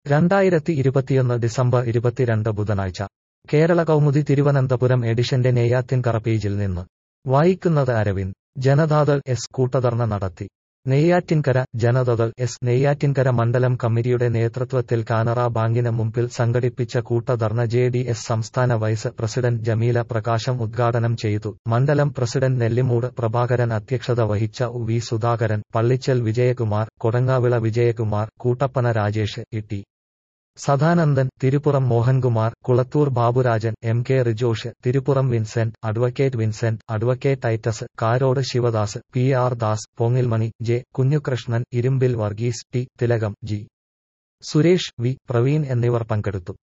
രണ്ടായിരത്തി ഇരുപത്തിയൊന്ന് ഡിസംബർ ഇരുപത്തിരണ്ട് ബുധനാഴ്ച കേരള കൗമുദി തിരുവനന്തപുരം എഡിഷന്റെ നെയ്യാറ്റിൻകറ പേജിൽ നിന്ന് വായിക്കുന്നത് അരവിന്ദ് ജനതാദൾ എസ് കൂട്ടധർണ നടത്തി നെയ്യാറ്റിൻകര ജനതാദൾ എസ് നെയ്യാറ്റിൻകര മണ്ഡലം കമ്മിറ്റിയുടെ നേതൃത്വത്തിൽ കാനറ ബാങ്കിന് മുമ്പിൽ സംഘടിപ്പിച്ച കൂട്ടധർണ ജെ ഡി എസ് സംസ്ഥാന വൈസ് പ്രസിഡന്റ് ജമീല പ്രകാശം ഉദ്ഘാടനം ചെയ്തു മണ്ഡലം പ്രസിഡന്റ് നെല്ലിമൂട് പ്രഭാകരൻ അധ്യക്ഷത വഹിച്ച ഉ V Sudhakaran Pallichal Vijayakumar Kodangavila Vijayakumar Koottappana Rajesh E T Sadanandan Thiruppuram Mohankumar Kulathoor Baburajan M K Rijosh Thiruppuram Vincent advocate Vincent advocate Titus Karode Sivadas P R Das Pongilmani J Kunjukrishnan Irumbil Varghese T Thilakam G Suresh V Praveen എന്നിവർ പങ്കെടുത്തു